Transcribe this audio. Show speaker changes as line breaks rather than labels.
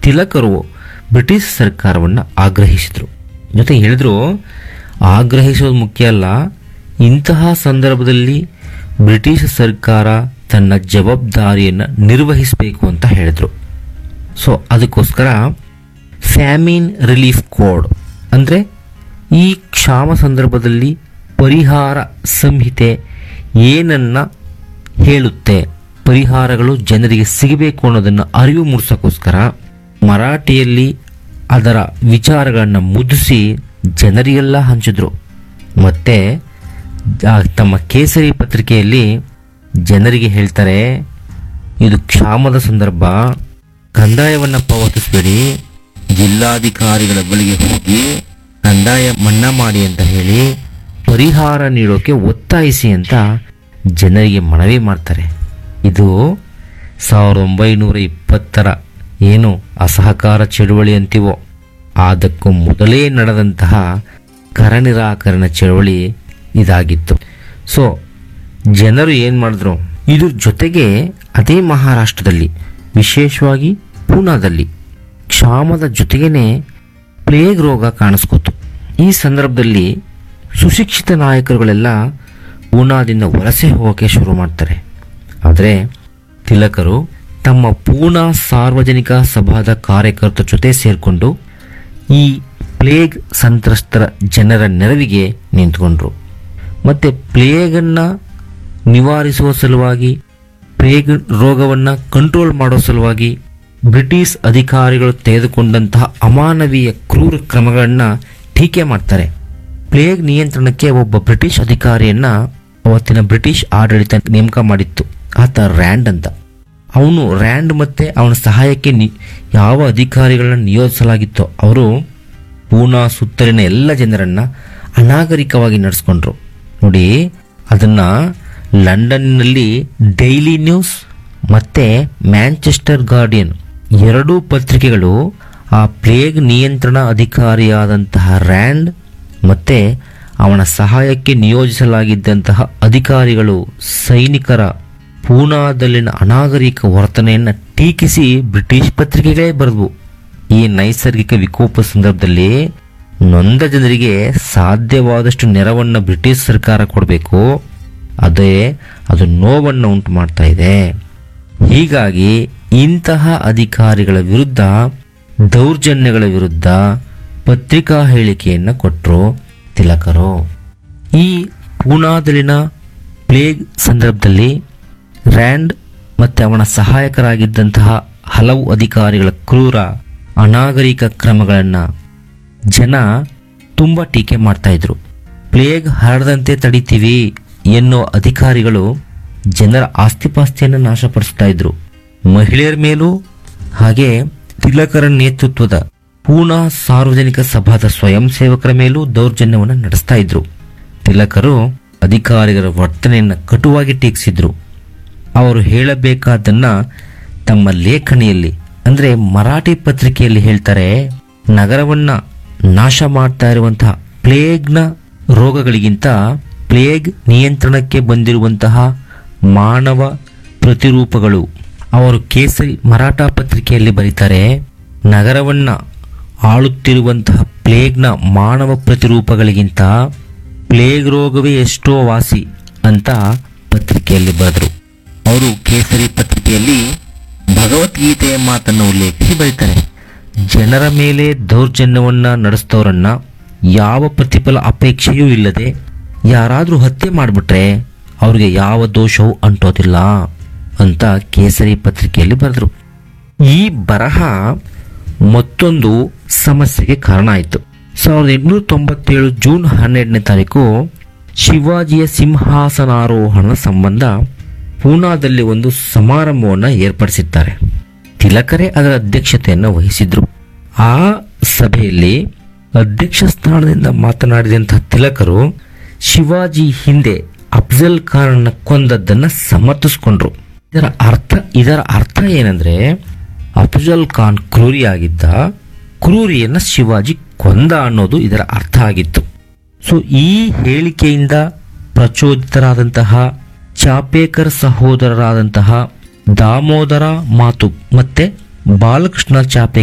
ತಿಲಕರು British ಸರ್ಕಾರವನ್ನು ಆಗ್ರಹಿಸಿದರು ಜೊತೆಗೆ ಹೇಳಿದ್ರು ಆಗ್ರಹಿಸೋದು ಮುಖ್ಯ ಅಲ್ಲ ಇಂತಹ ಸಂದರ್ಭದಲ್ಲಿ ಬ್ರಿಟಿಷ್ ಸರ್ಕಾರ ತನ್ನ ಜವಾಬ್ದಾರಿಯನ್ನು ನಿರ್ವಹಿಸಬೇಕು ಅಂತ ಹೇಳಿದ್ರು ಸೊ ಅದಕ್ಕೋಸ್ಕರ ಫ್ಯಾಮಿನ್ ರಿಲೀಫ್ ಕೋಡ್ ಅಂದರೆ ಈ ಕ್ಷಾಮ ಸಂದರ್ಭದಲ್ಲಿ ಪರಿಹಾರ ಸಂಹಿತೆ ಏನನ್ನ ಹೇಳುತ್ತೆ ಪರಿಹಾರಗಳು ಜನರಿಗೆ ಸಿಗಬೇಕು ಅನ್ನೋದನ್ನು ಅರಿವು ಮೂಡಿಸೋಕ್ಕೋಸ್ಕರ ಮರಾಠಿಯಲ್ಲಿ ಅದರ ವಿಚಾರಗಳನ್ನು ಮುದ್ರಿಸಿ ಜನರಿಗೆಲ್ಲ ಹಂಚಿದ್ರು ಮತ್ತೆ ಆ ತಮ್ಮ ಕೇಸರಿ ಪತ್ರಿಕೆಯಲ್ಲಿ ಜನರಿಗೆ ಹೇಳ್ತಾರೆ ಇದು ಕ್ಷಾಮದ ಸಂದರ್ಭ ಕಂದಾಯವನ್ನು ಪಾವತಿಸಬೇಡಿ ಜಿಲ್ಲಾಧಿಕಾರಿಗಳ ಬಳಿಗೆ ಹೋಗಿ ಕಂದಾಯ ಮನ್ನಾ ಮಾಡಿ ಅಂತ ಹೇಳಿ ಪರಿಹಾರ ನೀಡೋಕೆ ಒತ್ತಾಯಿಸಿ ಅಂತ ಜನರಿಗೆ ಮನವಿ ಮಾಡ್ತಾರೆ ಇದು ಸಾವಿರದ ಒಂಬೈನೂರ ಇಪ್ಪತ್ತರ ಏನು ಅಸಹಕಾರ ಚಳುವಳಿ ಅಂತೀವೋ ಅದಕ್ಕೂ ಮೊದಲೇ ನಡೆದಂತಹ ಕರ ನಿರಾಕರಣ ಚಳವಳಿ ಇದಾಗಿತ್ತು ಸೊ ಜನರು ಏನು ಮಾಡಿದ್ರು ಇದ್ರ ಜೊತೆಗೆ ಅದೇ ಮಹಾರಾಷ್ಟ್ರದಲ್ಲಿ ವಿಶೇಷವಾಗಿ ಪೂನಾದಲ್ಲಿ ಕ್ಷಾಮದ ಜೊತೆಗೇನೆ ಪ್ಲೇಗ್ ರೋಗ ಕಾಣಿಸ್ಕೋತು ಈ ಸಂದರ್ಭದಲ್ಲಿ ಸುಶಿಕ್ಷಿತ ನಾಯಕರುಗಳೆಲ್ಲ ಪೂನಾದಿಂದ ವಲಸೆ ಹೋಗೋಕೆ ಶುರು ಮಾಡ್ತಾರೆ ಆದರೆ ತಿಲಕರು ತಮ್ಮ ಪೂನಾ ಸಾರ್ವಜನಿಕ ಸಭಾದ ಕಾರ್ಯಕರ್ತರ ಜೊತೆ ಸೇರಿಕೊಂಡು ಈ ಪ್ಲೇಗ್ ಸಂತ್ರಸ್ತರ ಜನರ ನೆರವಿಗೆ ನಿಂತ್ಕೊಂಡ್ರು ಮತ್ತು ಪ್ಲೇಗನ್ನು ನಿವಾರಿಸುವ ಸಲುವಾಗಿ ಪ್ಲೇಗ್ ರೋಗವನ್ನು ಕಂಟ್ರೋಲ್ ಮಾಡೋ ಸಲುವಾಗಿ ಬ್ರಿಟಿಷ್ ಅಧಿಕಾರಿಗಳು ತೆಗೆದುಕೊಂಡಂತಹ ಅಮಾನವೀಯ ಕ್ರೂರ ಕ್ರಮಗಳನ್ನು ಟೀಕೆ ಮಾಡ್ತಾರೆ ಪ್ಲೇಗ್ ನಿಯಂತ್ರಣಕ್ಕೆ ಒಬ್ಬ ಬ್ರಿಟಿಷ್ ಅಧಿಕಾರಿಯನ್ನ ಅವತ್ತಿನ ಬ್ರಿಟಿಷ್ ಆಡಳಿತ ನೇಮಕ ಮಾಡಿತ್ತು ಆತ ರ್ಯಾಂಡ್ ಅಂತ ಅವನು ರ್ಯಾಂಡ್ ಮತ್ತೆ ಅವನ ಸಹಾಯಕ್ಕೆ ನಿ ಯಾವ ಅಧಿಕಾರಿಗಳನ್ನ ನಿಯೋಜಿಸಲಾಗಿತ್ತೋ ಅವರು ಪೂನಾ ಸುತ್ತಲಿನ ಎಲ್ಲ ಜನರನ್ನ ಅನಾಗರಿಕವಾಗಿ ನಡೆಸ್ಕೊಂಡ್ರು ನೋಡಿ ಅದನ್ನ ಲಂಡನ್ನಲ್ಲಿ ಡೈಲಿ ನ್ಯೂಸ್ ಮತ್ತೆ ಮ್ಯಾಂಚೆಸ್ಟರ್ ಗಾರ್ಡಿಯನ್ ಎರಡೂ ಪತ್ರಿಕೆಗಳು ಆ ಪ್ಲೇಗ್ ನಿಯಂತ್ರಣ ಅಧಿಕಾರಿಯಾದಂತಹ ರ್ಯಾಂಡ್ ಮತ್ತೆ ಅವನ ಸಹಾಯಕ್ಕೆ ನಿಯೋಜಿಸಲಾಗಿದ್ದಂತಹ ಅಧಿಕಾರಿಗಳು ಸೈನಿಕರ ಪೂನಾದಲ್ಲಿನ ಅನಾಗರಿಕ ವರ್ತನೆಯನ್ನು ಟೀಕಿಸಿ ಬ್ರಿಟಿಷ್ ಪತ್ರಿಕೆಗಳೇ ಬರೆದವು ಈ ನೈಸರ್ಗಿಕ ವಿಕೋಪ ಸಂದರ್ಭದಲ್ಲಿ ನೊಂದ ಜನರಿಗೆ ಸಾಧ್ಯವಾದಷ್ಟು ನೆರವನ್ನು ಬ್ರಿಟಿಷ್ ಸರ್ಕಾರ ಕೊಡಬೇಕು ಅದೇ ಅದು ನೋವನ್ನು ಉಂಟು ಮಾಡ್ತಾ ಇದೆ ಹೀಗಾಗಿ ಇಂತಹ ಅಧಿಕಾರಿಗಳ ವಿರುದ್ಧ ದೌರ್ಜನ್ಯಗಳ ವಿರುದ್ಧ ಪತ್ರಿಕಾ ಹೇಳಿಕೆಯನ್ನು ಕೊಟ್ಟರು ತಿಲಕರು ಈ ಪೂನಾದಲ್ಲಿನ ಪ್ಲೇಗ್ ಸಂದರ್ಭದಲ್ಲಿ ರ್ಯಾಂಡ್ ಮತ್ತೆ ಅವನ ಸಹಾಯಕರಾಗಿದ್ದಂತಹ ಹಲವು ಅಧಿಕಾರಿಗಳ ಕ್ರೂರ ಅನಾಗರಿಕ ಕ್ರಮಗಳನ್ನು ಜನ ತುಂಬ ಟೀಕೆ ಮಾಡ್ತಾ ಇದ್ರು ಪ್ಲೇಗ್ ಹರಡದಂತೆ ತಡಿತೀವಿ ಎನ್ನೋ ಅಧಿಕಾರಿಗಳು ಜನರ ಆಸ್ತಿಪಾಸ್ತಿಯನ್ನು ನಾಶಪಡಿಸ್ತಾ ಇದ್ರು ಮಹಿಳೆಯರ ಮೇಲೂ ಹಾಗೆ ತಿಲಕರ ನೇತೃತ್ವದ ಪೂನಾ ಸಾರ್ವಜನಿಕ ಸಭಾದ ಸ್ವಯಂ ಸೇವಕರ ಮೇಲೂ ದೌರ್ಜನ್ಯವನ್ನು ನಡೆಸ್ತಾ ಇದ್ರು ತಿಲಕರು ಅಧಿಕಾರಿಗಳ ವರ್ತನೆಯನ್ನು ಕಟುವಾಗಿ ಟೀಕಿಸಿದ್ರು ಅವರು ಹೇಳಬೇಕಾದನ್ನ ತಮ್ಮ ಲೇಖನಿಯಲ್ಲಿ ಅಂದ್ರೆ ಮರಾಠಿ ಪತ್ರಿಕೆಯಲ್ಲಿ ಹೇಳ್ತಾರೆ ನಗರವನ್ನ ನಾಶ ಮಾಡ್ತಾ ಇರುವಂತಹ ಪ್ಲೇಗ್ನ ರೋಗಗಳಿಗಿಂತ ಪ್ಲೇಗ್ ನಿಯಂತ್ರಣಕ್ಕೆ ಬಂದಿರುವಂತಹ ಮಾನವ ಪ್ರತಿರೂಪಗಳು ಅವರು ಕೇಸರಿ ಮರಾಠ ಪತ್ರಿಕೆಯಲ್ಲಿ ಬರೀತಾರೆ ನಗರವನ್ನ ಆಳುತ್ತಿರುವಂತಹ ಪ್ಲೇಗ್ನ ಮಾನವ ಪ್ರತಿರೂಪಗಳಿಗಿಂತ ಪ್ಲೇಗ್ ರೋಗವೇ ಎಷ್ಟೋ ವಾಸಿ ಅಂತ ಪತ್ರಿಕೆಯಲ್ಲಿ ಬರೆದರು ಅವರು ಕೇಸರಿ ಪತ್ರಿಕೆಯಲ್ಲಿ ಭಗವದ್ಗೀತೆಯ ಮಾತನ್ನು ಉಲ್ಲೇಖಿಸಿ ಬರೀತಾರೆ ಜನರ ಮೇಲೆ ದೌರ್ಜನ್ಯವನ್ನ ನಡೆಸಿದವರನ್ನ ಯಾವ ಪ್ರತಿಫಲ ಅಪೇಕ್ಷೆಯೂ ಇಲ್ಲದೆ ಯಾರಾದರೂ ಹತ್ಯೆ ಮಾಡಿಬಿಟ್ರೆ ಅವ್ರಿಗೆ ಯಾವ ದೋಷವೂ ಅಂಟೋದಿಲ್ಲ ಅಂತ ಕೇಸರಿ ಪತ್ರಿಕೆಯಲ್ಲಿ ಬರೆದರು ಈ ಬರಹ ಮತ್ತೊಂದು ಸಮಸ್ಯೆಗೆ ಕಾರಣ ಆಯಿತು ಸಾವಿರದ ಎಂಟುನೂರ ತೊಂಬತ್ತೇಳು ಜೂನ್ ಹನ್ನೆರಡನೇ ತಾರೀಕು ಶಿವಾಜಿಯ ಸಿಂಹಾಸನಾರೋಹಣ ಸಂಬಂಧ ಪೂನಾದಲ್ಲಿ ಒಂದು ಸಮಾರಂಭವನ್ನು ಏರ್ಪಡಿಸಿದ್ದಾರೆ ತಿಲಕರೇ ಅದರ ಅಧ್ಯಕ್ಷತೆಯನ್ನು ವಹಿಸಿದ್ರು ಆ ಸಭೆಯಲ್ಲಿ ಅಧ್ಯಕ್ಷ ಸ್ಥಾನದಿಂದ ಮಾತನಾಡಿದಂತಹ ತಿಲಕರು ಶಿವಾಜಿ ಹಿಂದೆ ಅಫ್ಜಲ್ ಖಾನನ್ನ ಕೊಂದದ್ದನ್ನ ಸಮರ್ಥಿಸ್ಕೊಂಡ್ರು ಇದರ ಅರ್ಥ ಇದರ ಅರ್ಥ ಏನಂದ್ರೆ ಅಫ್ಜಲ್ ಖಾನ್ ಕ್ರೂರಿಯಾಗಿದ್ದ ಕ್ರೂರಿಯನ್ನ ಶಿವಾಜಿ ಕೊಂದ ಅನ್ನೋದು ಇದರ ಅರ್ಥ ಆಗಿತ್ತು ಸೊ ಈ ಹೇಳಿಕೆಯಿಂದ ಪ್ರಚೋದಿತರಾದಂತಹ ಚಾಪೇಕರ್ ಸಹೋದರರಾದಂತಹ ದಾಮೋದರ ಮಾತು ಮತ್ತೆ ಬಾಲಕೃಷ್ಣ ಚಾಪೆ